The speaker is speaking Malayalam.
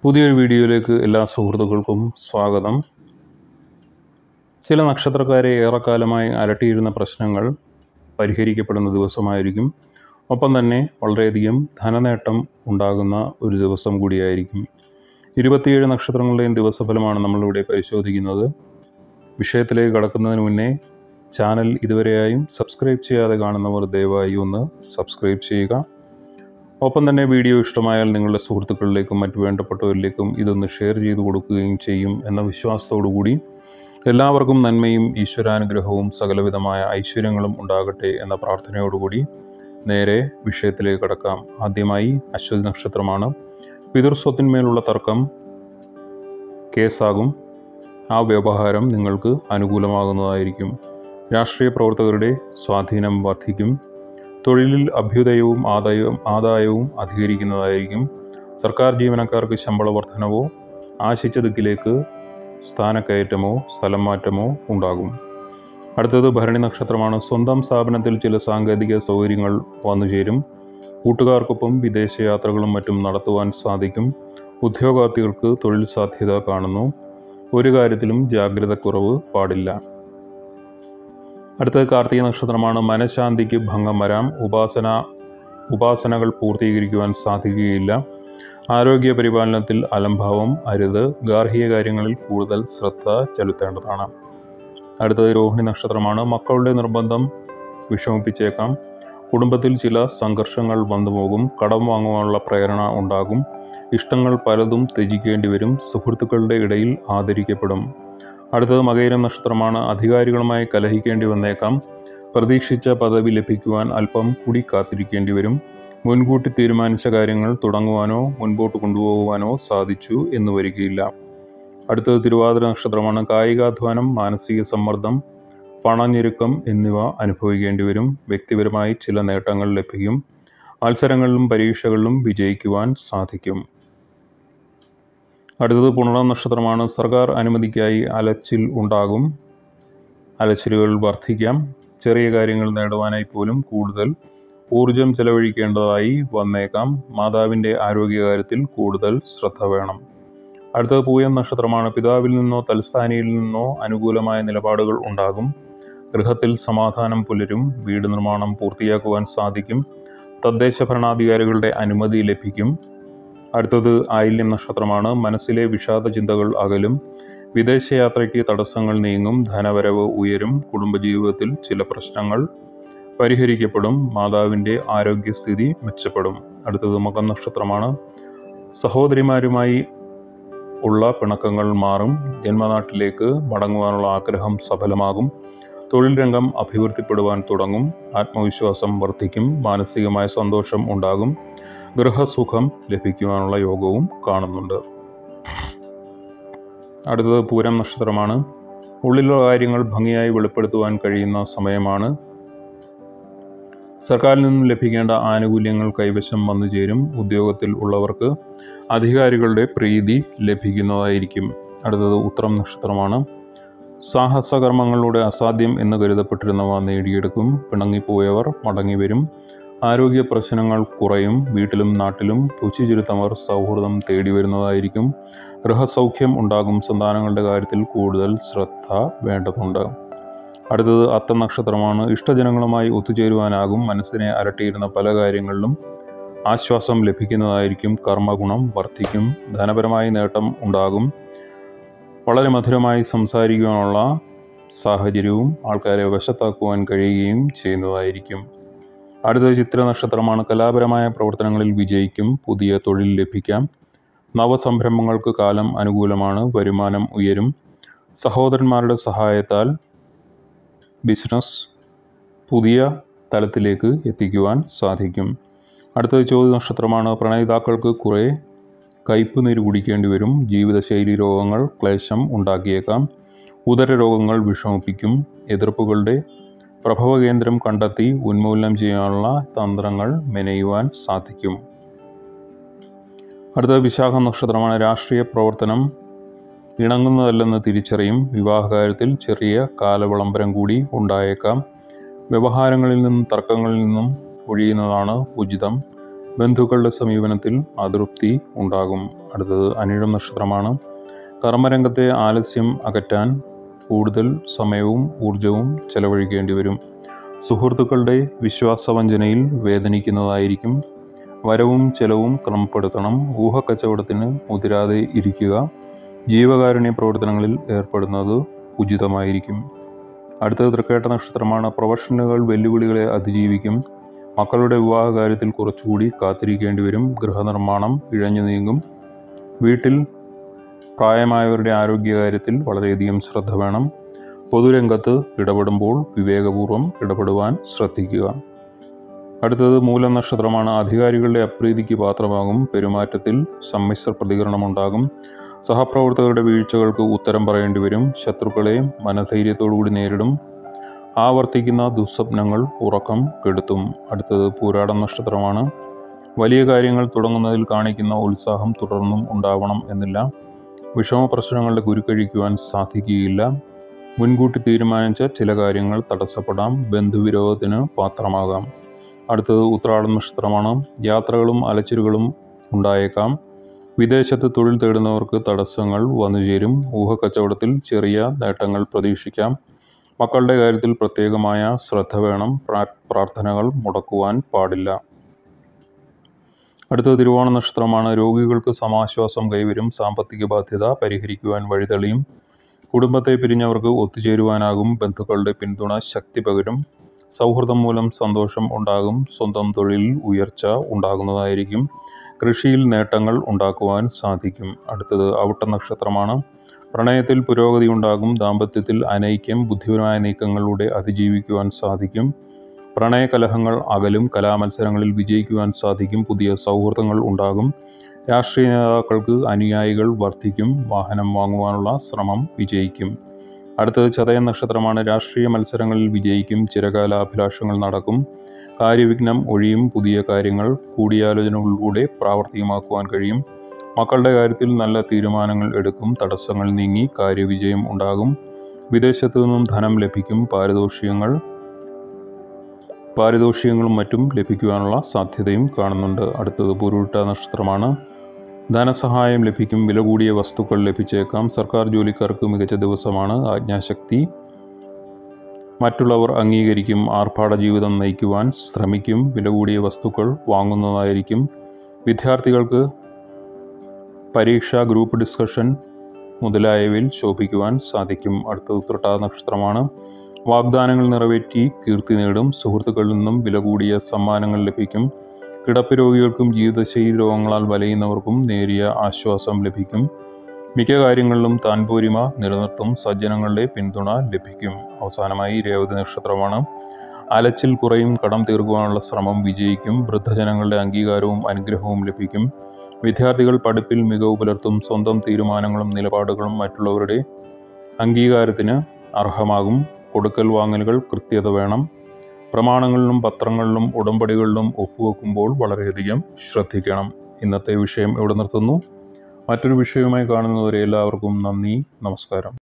പുതിയൊരു വീഡിയോയിലേക്ക് എല്ലാ സുഹൃത്തുക്കൾക്കും സ്വാഗതം ചില നക്ഷത്രക്കാരെ ഏറെക്കാലമായി അലട്ടിയിരുന്ന പ്രശ്നങ്ങൾ പരിഹരിക്കപ്പെടുന്ന ദിവസമായിരിക്കും ഒപ്പം തന്നെ വളരെയധികം ധനനേട്ടം ഉണ്ടാകുന്ന ഒരു ദിവസം കൂടിയായിരിക്കും ഇരുപത്തിയേഴ് നക്ഷത്രങ്ങളുടെയും ദിവസഫലമാണ് നമ്മളിവിടെ പരിശോധിക്കുന്നത് വിഷയത്തിലേക്ക് കടക്കുന്നതിന് മുന്നേ ചാനൽ ഇതുവരെയായും സബ്സ്ക്രൈബ് ചെയ്യാതെ കാണുന്നവർ ദയവായി ഒന്ന് സബ്സ്ക്രൈബ് ചെയ്യുക ഒപ്പം തന്നെ വീഡിയോ ഇഷ്ടമായാൽ നിങ്ങളുടെ സുഹൃത്തുക്കളിലേക്കും മറ്റു വേണ്ടപ്പെട്ടവരിലേക്കും ഇതൊന്ന് ഷെയർ ചെയ്തു കൊടുക്കുകയും ചെയ്യും എന്ന വിശ്വാസത്തോടു കൂടി എല്ലാവർക്കും നന്മയും ഈശ്വരാനുഗ്രഹവും സകലവിധമായ ഐശ്വര്യങ്ങളും ഉണ്ടാകട്ടെ എന്ന പ്രാർത്ഥനയോടുകൂടി നേരെ വിഷയത്തിലേക്ക് കടക്കാം ആദ്യമായി അശ്വതി നക്ഷത്രമാണ് പിതൃസ്വത്തിന്മേലുള്ള തർക്കം കേസാകും ആ വ്യവഹാരം നിങ്ങൾക്ക് അനുകൂലമാകുന്നതായിരിക്കും രാഷ്ട്രീയ പ്രവർത്തകരുടെ സ്വാധീനം വർദ്ധിക്കും തൊഴിലിൽ അഭ്യുദയവും ആദായവും ആദായവും അധികരിക്കുന്നതായിരിക്കും സർക്കാർ ജീവനക്കാർക്ക് ശമ്പള വർധനവോ ആശിച്ച ദിക്കിലേക്ക് സ്ഥാനക്കയറ്റമോ സ്ഥലം മാറ്റമോ ഉണ്ടാകും അടുത്തത് ഭരണി നക്ഷത്രമാണ് സ്വന്തം സ്ഥാപനത്തിൽ ചില സാങ്കേതിക സൗകര്യങ്ങൾ വന്നുചേരും കൂട്ടുകാർക്കൊപ്പം വിദേശയാത്രകളും മറ്റും നടത്തുവാൻ സാധിക്കും ഉദ്യോഗാർത്ഥികൾക്ക് തൊഴിൽ സാധ്യത കാണുന്നു ഒരു കാര്യത്തിലും ജാഗ്രതക്കുറവ് പാടില്ല അടുത്തത് കാർത്തിക നക്ഷത്രമാണ് മനഃശാന്തിക്ക് ഭംഗം വരാം ഉപാസന ഉപാസനകൾ പൂർത്തീകരിക്കുവാൻ സാധിക്കുകയില്ല ആരോഗ്യ പരിപാലനത്തിൽ അലംഭാവം അരുത് ഗാർഹിക കാര്യങ്ങളിൽ കൂടുതൽ ശ്രദ്ധ ചെലുത്തേണ്ടതാണ് അടുത്തത് രോഹിണി നക്ഷത്രമാണ് മക്കളുടെ നിർബന്ധം വിഷമിപ്പിച്ചേക്കാം കുടുംബത്തിൽ ചില സംഘർഷങ്ങൾ വന്നുപോകും കടം വാങ്ങുവാനുള്ള പ്രേരണ ഉണ്ടാകും ഇഷ്ടങ്ങൾ പലതും ത്യജിക്കേണ്ടി വരും സുഹൃത്തുക്കളുടെ ഇടയിൽ ആദരിക്കപ്പെടും അടുത്തത് മകയിരം നക്ഷത്രമാണ് അധികാരികളുമായി കലഹിക്കേണ്ടി വന്നേക്കാം പ്രതീക്ഷിച്ച പദവി ലഭിക്കുവാൻ അല്പം കൂടി കാത്തിരിക്കേണ്ടി വരും മുൻകൂട്ടി തീരുമാനിച്ച കാര്യങ്ങൾ തുടങ്ങുവാനോ മുൻപോട്ട് കൊണ്ടുപോകുവാനോ സാധിച്ചു എന്ന് വരികയില്ല അടുത്തത് തിരുവാതിര നക്ഷത്രമാണ് കായികാധ്വാനം മാനസിക സമ്മർദ്ദം പണഞ്ഞെരുക്കം എന്നിവ അനുഭവിക്കേണ്ടി വരും വ്യക്തിപരമായി ചില നേട്ടങ്ങൾ ലഭിക്കും മത്സരങ്ങളിലും പരീക്ഷകളിലും വിജയിക്കുവാൻ സാധിക്കും അടുത്തത് പുണർന്ന നക്ഷത്രമാണ് സർക്കാർ അനുമതിക്കായി അലച്ചിൽ ഉണ്ടാകും അലച്ചിലുകൾ വർദ്ധിക്കാം ചെറിയ കാര്യങ്ങൾ നേടുവാനായി പോലും കൂടുതൽ ഊർജം ചെലവഴിക്കേണ്ടതായി വന്നേക്കാം മാതാവിൻ്റെ ആരോഗ്യകാര്യത്തിൽ കൂടുതൽ ശ്രദ്ധ വേണം അടുത്തത് പൂയം നക്ഷത്രമാണ് പിതാവിൽ നിന്നോ തൽസ്ഥാനിയിൽ നിന്നോ അനുകൂലമായ നിലപാടുകൾ ഉണ്ടാകും ഗൃഹത്തിൽ സമാധാനം പുലരും വീട് നിർമ്മാണം പൂർത്തിയാക്കുവാൻ സാധിക്കും തദ്ദേശ ഭരണാധികാരികളുടെ അനുമതി ലഭിക്കും അടുത്തത് ആയില്യം നക്ഷത്രമാണ് മനസ്സിലെ വിഷാദ ചിന്തകൾ അകലും വിദേശയാത്രയ്ക്ക് തടസ്സങ്ങൾ നീങ്ങും ധനവരവ് ഉയരും കുടുംബജീവിതത്തിൽ ചില പ്രശ്നങ്ങൾ പരിഹരിക്കപ്പെടും മാതാവിൻ്റെ ആരോഗ്യസ്ഥിതി മെച്ചപ്പെടും അടുത്തത് മകം നക്ഷത്രമാണ് സഹോദരിമാരുമായി ഉള്ള പിണക്കങ്ങൾ മാറും ജന്മനാട്ടിലേക്ക് മടങ്ങുവാനുള്ള ആഗ്രഹം സഫലമാകും തൊഴിൽ രംഗം അഭിവൃദ്ധിപ്പെടുവാൻ തുടങ്ങും ആത്മവിശ്വാസം വർദ്ധിക്കും മാനസികമായ സന്തോഷം ഉണ്ടാകും ഗൃഹസുഖം ലഭിക്കുവാനുള്ള യോഗവും കാണുന്നുണ്ട് അടുത്തത് പൂരം നക്ഷത്രമാണ് ഉള്ളിലുള്ള കാര്യങ്ങൾ ഭംഗിയായി വെളിപ്പെടുത്തുവാൻ കഴിയുന്ന സമയമാണ് സർക്കാരിൽ നിന്നും ലഭിക്കേണ്ട ആനുകൂല്യങ്ങൾ കൈവശം വന്നു ചേരും ഉദ്യോഗത്തിൽ ഉള്ളവർക്ക് അധികാരികളുടെ പ്രീതി ലഭിക്കുന്നതായിരിക്കും അടുത്തത് ഉത്രം നക്ഷത്രമാണ് സാഹസകർമ്മങ്ങളിലൂടെ അസാധ്യം എന്ന് കരുതപ്പെട്ടിരുന്നവ നേടിയെടുക്കും പിണങ്ങിപ്പോയവർ മടങ്ങി വരും ആരോഗ്യ പ്രശ്നങ്ങൾ കുറയും വീട്ടിലും നാട്ടിലും പുച്ചിചിരുത്തവർ സൗഹൃദം തേടി വരുന്നതായിരിക്കും ഗൃഹസൗഖ്യം ഉണ്ടാകും സന്താനങ്ങളുടെ കാര്യത്തിൽ കൂടുതൽ ശ്രദ്ധ വേണ്ടതുണ്ട് അടുത്തത് അത്ത നക്ഷത്രമാണ് ഇഷ്ടജനങ്ങളുമായി ഒത്തുചേരുവാനാകും മനസ്സിനെ അലട്ടിയിരുന്ന പല കാര്യങ്ങളിലും ആശ്വാസം ലഭിക്കുന്നതായിരിക്കും കർമ്മഗുണം വർദ്ധിക്കും ധനപരമായി നേട്ടം ഉണ്ടാകും വളരെ മധുരമായി സംസാരിക്കുവാനുള്ള സാഹചര്യവും ആൾക്കാരെ വശത്താക്കുവാൻ കഴിയുകയും ചെയ്യുന്നതായിരിക്കും അടുത്ത ചിത്ര നക്ഷത്രമാണ് കലാപരമായ പ്രവർത്തനങ്ങളിൽ വിജയിക്കും പുതിയ തൊഴിൽ ലഭിക്കാം നവസംരംഭങ്ങൾക്ക് കാലം അനുകൂലമാണ് വരുമാനം ഉയരും സഹോദരന്മാരുടെ സഹായത്താൽ ബിസിനസ് പുതിയ തലത്തിലേക്ക് എത്തിക്കുവാൻ സാധിക്കും അടുത്തത് ചോദ്യ നക്ഷത്രമാണ് പ്രണയിതാക്കൾക്ക് കുറേ കയ്പ് നീര് കുടിക്കേണ്ടി വരും ജീവിതശൈലി രോഗങ്ങൾ ക്ലേശം ഉണ്ടാക്കിയേക്കാം ഉദര രോഗങ്ങൾ വിഷമിപ്പിക്കും എതിർപ്പുകളുടെ പ്രഭവകേന്ദ്രം കണ്ടെത്തി ഉന്മൂലനം ചെയ്യാനുള്ള തന്ത്രങ്ങൾ മെനയുവാൻ സാധിക്കും അടുത്ത വിശാഖ നക്ഷത്രമാണ് രാഷ്ട്രീയ പ്രവർത്തനം ഇണങ്ങുന്നതല്ലെന്ന് തിരിച്ചറിയും വിവാഹകാര്യത്തിൽ ചെറിയ കാലവിളംബരം കൂടി ഉണ്ടായേക്കാം വ്യവഹാരങ്ങളിൽ നിന്നും തർക്കങ്ങളിൽ നിന്നും ഒഴിയുന്നതാണ് ഉചിതം ബന്ധുക്കളുടെ സമീപനത്തിൽ അതൃപ്തി ഉണ്ടാകും അടുത്തത് അനിഴം നക്ഷത്രമാണ് കർമ്മരംഗത്തെ ആലസ്യം അകറ്റാൻ കൂടുതൽ സമയവും ഊർജവും ചെലവഴിക്കേണ്ടി വരും സുഹൃത്തുക്കളുടെ വിശ്വാസവഞ്ചനയിൽ വേദനിക്കുന്നതായിരിക്കും വരവും ചെലവും ക്രമപ്പെടുത്തണം ഊഹക്കച്ചവടത്തിന് മുതിരാതെ ഇരിക്കുക ജീവകാരുണ്യ പ്രവർത്തനങ്ങളിൽ ഏർപ്പെടുന്നത് ഉചിതമായിരിക്കും അടുത്തത് തൃക്കേട്ട നക്ഷത്രമാണ് പ്രൊഫഷണലുകൾ വെല്ലുവിളികളെ അതിജീവിക്കും മക്കളുടെ വിവാഹ കാര്യത്തിൽ കുറച്ചുകൂടി കാത്തിരിക്കേണ്ടി വരും ഗൃഹനിർമ്മാണം ഇഴഞ്ഞു നീങ്ങും വീട്ടിൽ പ്രായമായവരുടെ ആരോഗ്യകാര്യത്തിൽ വളരെയധികം ശ്രദ്ധ വേണം പൊതുരംഗത്ത് ഇടപെടുമ്പോൾ വിവേകപൂർവ്വം ഇടപെടുവാൻ ശ്രദ്ധിക്കുക അടുത്തത് മൂലം നക്ഷത്രമാണ് അധികാരികളുടെ അപ്രീതിക്ക് പാത്രമാകും പെരുമാറ്റത്തിൽ സമ്മിശ്ര പ്രതികരണമുണ്ടാകും സഹപ്രവർത്തകരുടെ വീഴ്ചകൾക്ക് ഉത്തരം പറയേണ്ടി വരും ശത്രുക്കളെ മനധൈര്യത്തോടുകൂടി നേരിടും ആവർത്തിക്കുന്ന ദുസ്വപ്നങ്ങൾ ഉറക്കം കെടുത്തും അടുത്തത് പൂരാടം നക്ഷത്രമാണ് വലിയ കാര്യങ്ങൾ തുടങ്ങുന്നതിൽ കാണിക്കുന്ന ഉത്സാഹം തുടർന്നും ഉണ്ടാവണം എന്നില്ല വിഷമ പ്രശ്നങ്ങളുടെ കുരുക്കഴിക്കുവാൻ സാധിക്കുകയില്ല മുൻകൂട്ടി തീരുമാനിച്ച ചില കാര്യങ്ങൾ തടസ്സപ്പെടാം ബന്ധുവിരോധത്തിന് പാത്രമാകാം അടുത്തത് ഉത്രാടം നക്ഷത്രമാണ് യാത്രകളും അലച്ചിലുകളും ഉണ്ടായേക്കാം വിദേശത്ത് തൊഴിൽ തേടുന്നവർക്ക് തടസ്സങ്ങൾ വന്നുചേരും ഊഹക്കച്ചവടത്തിൽ ചെറിയ നേട്ടങ്ങൾ പ്രതീക്ഷിക്കാം മക്കളുടെ കാര്യത്തിൽ പ്രത്യേകമായ ശ്രദ്ധ വേണം പ്രാർത്ഥനകൾ മുടക്കുവാൻ പാടില്ല അടുത്ത തിരുവോണ നക്ഷത്രമാണ് രോഗികൾക്ക് സമാശ്വാസം കൈവരും സാമ്പത്തിക ബാധ്യത പരിഹരിക്കുവാൻ വഴിതെളിയും കുടുംബത്തെ പിരിഞ്ഞവർക്ക് ഒത്തുചേരുവാനാകും ബന്ധുക്കളുടെ പിന്തുണ ശക്തി പകരും സൗഹൃദം മൂലം സന്തോഷം ഉണ്ടാകും സ്വന്തം തൊഴിലിൽ ഉയർച്ച ഉണ്ടാകുന്നതായിരിക്കും കൃഷിയിൽ നേട്ടങ്ങൾ ഉണ്ടാക്കുവാൻ സാധിക്കും അടുത്തത് അവിട്ട നക്ഷത്രമാണ് പ്രണയത്തിൽ പുരോഗതി ഉണ്ടാകും ദാമ്പത്യത്തിൽ അനൈക്യം ബുദ്ധിപരമായ നീക്കങ്ങളിലൂടെ അതിജീവിക്കുവാൻ സാധിക്കും പ്രണയകലഹങ്ങൾ അകലും കലാമത്സരങ്ങളിൽ വിജയിക്കുവാൻ സാധിക്കും പുതിയ സൗഹൃദങ്ങൾ ഉണ്ടാകും രാഷ്ട്രീയ നേതാക്കൾക്ക് അനുയായികൾ വർദ്ധിക്കും വാഹനം വാങ്ങുവാനുള്ള ശ്രമം വിജയിക്കും അടുത്തത് ചതയ നക്ഷത്രമാണ് രാഷ്ട്രീയ മത്സരങ്ങളിൽ വിജയിക്കും ചിരകാല അഭിലാഷങ്ങൾ നടക്കും കാര്യവിഘ്നം ഒഴിയും പുതിയ കാര്യങ്ങൾ കൂടിയാലോചനകളിലൂടെ പ്രാവർത്തികമാക്കുവാൻ കഴിയും മക്കളുടെ കാര്യത്തിൽ നല്ല തീരുമാനങ്ങൾ എടുക്കും തടസ്സങ്ങൾ നീങ്ങി കാര്യവിജയം ഉണ്ടാകും വിദേശത്തു നിന്നും ധനം ലഭിക്കും പാരിതോഷികങ്ങൾ പാരിതോഷികങ്ങളും മറ്റും ലഭിക്കുവാനുള്ള സാധ്യതയും കാണുന്നുണ്ട് അടുത്തത് പുരുട്ട നക്ഷത്രമാണ് ധനസഹായം ലഭിക്കും വില കൂടിയ വസ്തുക്കൾ ലഭിച്ചേക്കാം സർക്കാർ ജോലിക്കാർക്ക് മികച്ച ദിവസമാണ് ആജ്ഞാശക്തി മറ്റുള്ളവർ അംഗീകരിക്കും ആർഭാട ജീവിതം നയിക്കുവാൻ ശ്രമിക്കും വില കൂടിയ വസ്തുക്കൾ വാങ്ങുന്നതായിരിക്കും വിദ്യാർത്ഥികൾക്ക് പരീക്ഷ ഗ്രൂപ്പ് ഡിസ്കഷൻ മുതലായവയിൽ ശോഭിക്കുവാൻ സാധിക്കും അടുത്ത ഉത്രട്ട നക്ഷത്രമാണ് വാഗ്ദാനങ്ങൾ നിറവേറ്റി കീർത്തി നേടും സുഹൃത്തുക്കളിൽ നിന്നും വില കൂടിയ സമ്മാനങ്ങൾ ലഭിക്കും കിടപ്പ് രോഗികൾക്കും ജീവിതശൈലി രോഗങ്ങളാൽ വലയുന്നവർക്കും നേരിയ ആശ്വാസം ലഭിക്കും മിക്ക കാര്യങ്ങളിലും താൻപോരിമ നിലനിർത്തും സജ്ജനങ്ങളുടെ പിന്തുണ ലഭിക്കും അവസാനമായി രേവതി നക്ഷത്രമാണ് അലച്ചിൽ കുറയും കടം തീർക്കുവാനുള്ള ശ്രമം വിജയിക്കും വൃദ്ധജനങ്ങളുടെ അംഗീകാരവും അനുഗ്രഹവും ലഭിക്കും വിദ്യാർത്ഥികൾ പഠിപ്പിൽ മികവ് പുലർത്തും സ്വന്തം തീരുമാനങ്ങളും നിലപാടുകളും മറ്റുള്ളവരുടെ അംഗീകാരത്തിന് അർഹമാകും കൊടുക്കൽ വാങ്ങലുകൾ കൃത്യത വേണം പ്രമാണങ്ങളിലും പത്രങ്ങളിലും ഉടമ്പടികളിലും ഒപ്പുവെക്കുമ്പോൾ വളരെയധികം ശ്രദ്ധിക്കണം ഇന്നത്തെ വിഷയം ഇവിടെ നിർത്തുന്നു മറ്റൊരു വിഷയവുമായി കാണുന്നവരെ എല്ലാവർക്കും നന്ദി നമസ്കാരം